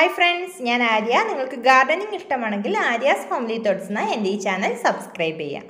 hi friends ഞാൻ ആര്യ നിങ്ങൾക്ക് gardening ഇഷ്ടമാണെങ്കിൽ ആര്യാസ് ഫാമിലി തോട്ട്സ് എന്ന എൻ്റെ ഈ ചാനൽ സബ്സ്ക്രൈബ് ചെയ്യാം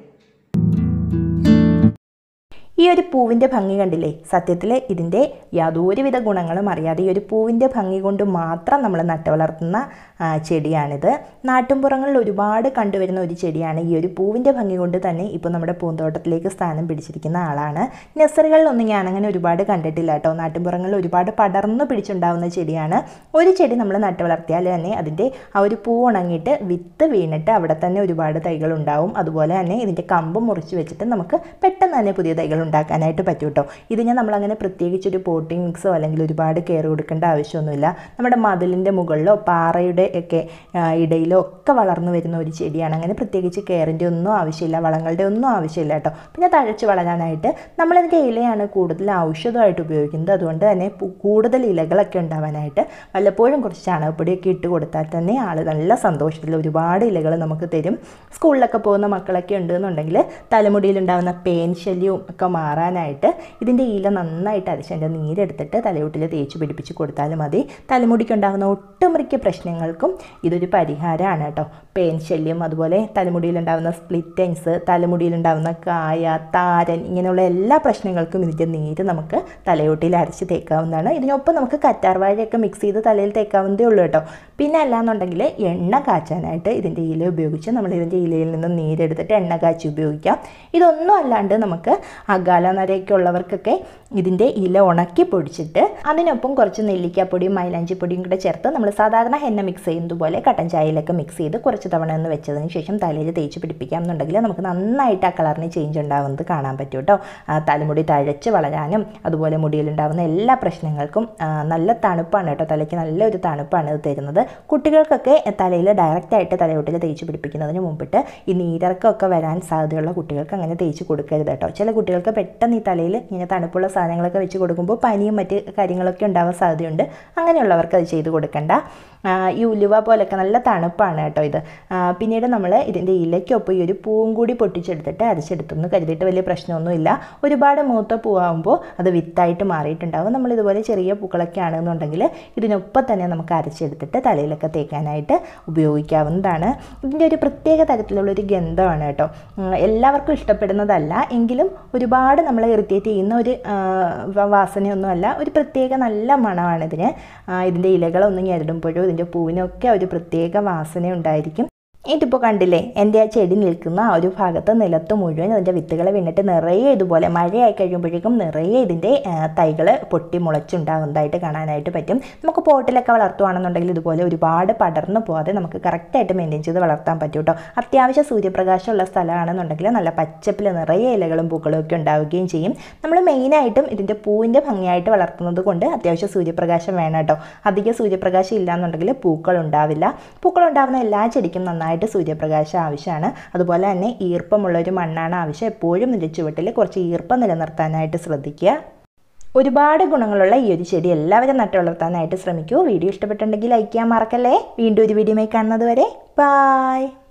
ഈ ഒരു പൂവിൻ്റെ ഭംഗി കണ്ടില്ലേ സത്യത്തിൽ ഇതിൻ്റെ യാതൊരുവിധ ഗുണങ്ങളും അറിയാതെ ഈ ഒരു പൂവിൻ്റെ ഭംഗി കൊണ്ട് മാത്രം നമ്മൾ നട്ടു വളർത്തുന്ന ആ, ചെടിയാണിത് നാട്ടുംപുറങ്ങളിൽ ഒരുപാട് കണ്ടുവരുന്ന ഒരു ചെടിയാണ് ഈ ഒരു പൂവിൻ്റെ ഭംഗി കൊണ്ട് തന്നെ ഇപ്പോൾ നമ്മുടെ പൂന്തോട്ടത്തിലേക്ക് സ്ഥാനം പിടിച്ചിരിക്കുന്ന ആളാണ് നഴ്സറികളിലൊന്നും ഞാനങ്ങനെ ഒരുപാട് കണ്ടിട്ടില്ല കേട്ടോ നാട്ടുംപുറങ്ങളിൽ ഒരുപാട് പടർന്നു പിടിച്ചുണ്ടാവുന്ന ചെടിയാണ് ഒരു ചെടി നമ്മൾ നട്ടു വളർത്തിയാൽ തന്നെ അതിൻ്റെ ആ ഒരു പൂ ഉണങ്ങിയിട്ട് വിത്ത് വീണിട്ട് അവിടെ തന്നെ ഒരുപാട് തൈകൾ ഉണ്ടാവും അതുപോലെ തന്നെ ഇതിൻ്റെ കമ്പ് മുറിച്ച് വെച്ചിട്ട് നമുക്ക് പെട്ടെന്ന് തന്നെ പുതിയ തൈകൾ ഉണ്ടാക്കാനായിട്ട് പറ്റും കേട്ടോ ഇതിന് നമ്മളങ്ങനെ പ്രത്യേകിച്ചൊരു പോട്ടിംഗ് മിക്സോ അല്ലെങ്കിൽ ഒരുപാട് കെയർ കൊടുക്കേണ്ട ആവശ്യമൊന്നുമില്ല നമ്മുടെ മതിലിൻ്റെ മുകളിലോ പാറയുടെ ഒക്കെ ആ, ഇടയിലോ ഒക്കെ വളർന്നു വരുന്ന ഒരു ചെടിയാണ് അങ്ങനെ പ്രത്യേകിച്ച് കെയറിൻ്റെ ഒന്നും ആവശ്യമില്ല വളങ്ങളുടെ ഒന്നും ആവശ്യമില്ല കേട്ടോ പിന്നെ തഴച്ച് വളരാനായിട്ട് നമ്മളിതിൻ്റെ ഇലയാണ് കൂടുതൽ ഔഷധമായിട്ട് ഉപയോഗിക്കുന്നത് അതുകൊണ്ട് തന്നെ പു- കൂടുതൽ ഇലകളൊക്കെ ഉണ്ടാവാനായിട്ട് വല്ലപ്പോഴും കുറച്ച് ചാണകപ്പൊടിയൊക്കെ ഇട്ട് കൊടുത്താൽ തന്നെ ആൾ നല്ല സന്തോഷത്തിൽ ഒരുപാട് ഇലകൾ നമുക്ക് തരും സ്കൂളിലൊക്കെ പോകുന്ന മക്കളൊക്കെ ഉണ്ടെന്നുണ്ടെങ്കിൽ തലമുടിയിലുണ്ടാകുന്ന പേൻ ശല്യവും ഒക്കെ മാറാനായിട്ട് ഇതിൻ്റെ ഇല നന്നായിട്ട് അരച്ചതിൻ്റെ നീരെടുത്തിട്ട് തലയോട്ടിൽ തേച്ച് പിടിപ്പിച്ച് കൊടുത്താലും മതി തലമുടിക്കുണ്ടാകുന്ന ഒട്ടുമിക്ക പ്രശ്നങ്ങൾക്കും ഇതൊരു പരിഹാരമാണ് കേട്ടോ പേൻ ശല്യം അതുപോലെ തലമുടിയിലുണ്ടാകുന്ന സ്പ്ലിറ്റൻസ് തലമുടിയിലുണ്ടാകുന്ന കായ താരൻ ഇങ്ങനെയുള്ള എല്ലാ പ്രശ്നങ്ങൾക്കും ഇതിൻ്റെ നീര് നമുക്ക് തലയോട്ടിൽ അരച്ച് തേക്കാവുന്നതാണ് ഇതിനൊപ്പം നമുക്ക് കറ്റാർവാഴയൊക്കെ മിക്സ് ചെയ്ത് തലയിൽ തേക്കാവുന്നതേ ഉള്ളൂ കേട്ടോ പിന്നെ അല്ലാന്നുണ്ടെങ്കിൽ എണ്ണ കാച്ചാനായിട്ട് ഇതിൻ്റെ ഇല ഉപയോഗിച്ച് നമ്മൾ ഇതിൻ്റെ ഇലയിൽ നിന്ന് നീരെടുത്തിട്ട് എണ്ണ കാച്ചി ഉപയോഗിക്കാം ഇതൊന്നും അല്ലാണ്ട് നമുക്ക് അകാല നരയൊക്കെ ഉള്ളവർക്കൊക്കെ ഇതിൻ്റെ ഇല ഉണക്കി പൊടിച്ചിട്ട് അതിനൊപ്പം കുറച്ച് നെല്ലിക്കാപ്പൊടിയും മൈലാഞ്ചിപ്പൊടിയും കൂടെ ചേർത്ത് നമ്മൾ സാധാരണ ഹെന്ന മിക്സ് ചെയ്യുന്നത് പോലെ കട്ടൻ ചായയിലൊക്കെ മിക്സ് ചെയ്ത് കുറച്ച് തവണ ഒന്ന് വെച്ചതിന് ശേഷം തലയിൽ തേച്ച് പിടിപ്പിക്കാം എന്നുണ്ടെങ്കിൽ നമുക്ക് നന്നായിട്ട് ആ കളറിന് ചേഞ്ച് ഉണ്ടാവുന്നത് കാണാൻ പറ്റും കേട്ടോ ആ, തലമുടി തഴച്ച് വളരാനും അതുപോലെ മുടിയിലുണ്ടാവുന്ന എല്ലാ പ്രശ്നങ്ങൾക്കും ആ, നല്ല തണുപ്പാണ് കേട്ടോ തലയ്ക്ക് നല്ലൊരു തണുപ്പാണ് ഇത് തരുന്നത് കുട്ടികൾക്കൊക്കെ തലയിൽ ഡയറക്റ്റായിട്ട് തലയോട്ടിൽ തേച്ച് പിടിപ്പിക്കുന്നതിന് മുമ്പിട്ട് ഈ നീരിറക്കമൊക്കെ വരാൻ സാധ്യതയുള്ള കുട്ടികൾക്ക് അങ്ങനെ തേച്ച് കൊടുക്കരുത് കേട്ടോ ചില കുട്ടികൾക്ക് പെട്ടെന്ന് ഈ തലയിൽ ഇങ്ങനെ തണുപ്പുള്ള സാധനങ്ങളൊക്കെ വെച്ച് കൊടുക്കുമ്പോൾ പനിയും മറ്റ് കാര്യങ്ങളൊക്കെ ഉണ്ടാവാൻ സാധ്യതയുണ്ട് അങ്ങനെയുള്ളവർക്ക് അത് ചെയ്ത് കൊടുക്കണ്ട ആ, ഈ ഉലുവ പോലൊക്കെ നല്ല തണുപ്പാണ് കേട്ടോ ഇത് ആ, പിന്നീട് നമ്മൾ ഇതിൻ്റെ ഇലയ്ക്കൊപ്പം ഈ ഒരു പൂവും കൂടി പൊട്ടിച്ചെടുത്തിട്ട് അരച്ചെടുത്തെന്ന് കരുതിയിട്ട് വലിയ പ്രശ്നമൊന്നുമില്ല ഒരുപാട് മൂത്ത പൂവാകുമ്പോൾ അത് വിത്തായിട്ട് മാറിയിട്ടുണ്ടാവും നമ്മൾ ഇതുപോലെ ചെറിയ പൂക്കളൊക്കെ ആണെന്നുണ്ടെങ്കിൽ ഇതിനൊപ്പം തന്നെ നമുക്ക് അരച്ചെടുത്തിട്ട് തലയിലൊക്കെ തേക്കാനായിട്ട് ഉപയോഗിക്കാവുന്നതാണ് ഇതിൻ്റെ ഒരു പ്രത്യേക തരത്തിലുള്ള ഒരു ഗന്ധമാണ് കേട്ടോ ഉം, എല്ലാവർക്കും ഇഷ്ടപ്പെടുന്നതല്ല എങ്കിലും ഒരുപാട് നമ്മളെ ഇറിറ്റേറ്റ് ചെയ്യുന്ന ഒരു ആ, വ- വാസനയൊന്നുമല്ല ഒരു പ്രത്യേക നല്ല മണമാണ് ഇതിന് ആ, ഇതിൻ്റെ ഇലകളൊന്നും ഞെരടുമ്പോഴോ ഇതിൻ്റെ പൂവിനൊക്കെ ഒരു പ്രത്യേക വാസന ഉണ്ടായിരിക്കും ഇതിപ്പോൾ കണ്ടില്ലേ എൻ്റെ ആ ചെടി നിൽക്കുന്ന ആ ഒരു ഭാഗത്ത് നിലത്ത് മുഴുവൻ അതിൻ്റെ വിത്തുകൾ വീണിട്ട് നിറയെ ഇതുപോലെ മഴയായി കഴിയുമ്പോഴേക്കും നിറയെ ഇതിൻ്റെ തൈകൾ പൊട്ടി മുളച്ചുണ്ടാകുന്നതായിട്ട് കാണാനായിട്ട് പറ്റും നമുക്ക് പോട്ടിലൊക്കെ വളർത്തുകയാണെന്നുണ്ടെങ്കിൽ ഇതുപോലെ ഒരുപാട് പടർന്നു പോകാതെ നമുക്ക് കറക്റ്റായിട്ട് മെയിൻറ്റെയിൻ ചെയ്ത് വളർത്താൻ പറ്റും കേട്ടോ അത്യാവശ്യം സൂര്യപ്രകാശമുള്ള സ്ഥലമാണെന്നുണ്ടെങ്കിൽ നല്ല പച്ചപ്പിൽ നിറയെ ഇലകളും പൂക്കളും ഒക്കെ ഉണ്ടാവുകയും ചെയ്യും നമ്മൾ മെയിനായിട്ടും ഇതിൻ്റെ പൂവിൻ്റെ ഭംഗിയായിട്ട് വളർത്തുന്നത് കൊണ്ട് അത്യാവശ്യം സൂര്യപ്രകാശം വേണം കേട്ടോ അധികം സൂര്യപ്രകാശം ഇല്ലാന്നുണ്ടെങ്കിൽ പൂക്കൾ ഉണ്ടാവില്ല പൂക്കൾ ഉണ്ടാവുന്ന എല്ലാ ചെടിക്കും നന്നായിട്ട് സൂര്യപ്രകാശം ആവശ്യമാണ് അതുപോലെ തന്നെ ഈർപ്പമുള്ള ഒരു മണ്ണാണ് ആവശ്യം എപ്പോഴും ഇതിൻ്റെ ചുവട്ടിൽ കുറച്ച് ഈർപ്പം നിലനിർത്താനായിട്ട് ശ്രദ്ധിക്കുക ഒരുപാട് ഗുണങ്ങളുള്ള ഈ ഒരു ചെടി എല്ലാവരും നട്ടു വളർത്താനായിട്ട് ശ്രമിക്കൂ വീഡിയോ ഇഷ്ടപ്പെട്ടിട്ടുണ്ടെങ്കിൽ ലൈക്ക് ചെയ്യാൻ മറക്കല്ലേ വീണ്ടും ഒരു വീഡിയോയിൽ കാണുന്നത് വരെ ബായ്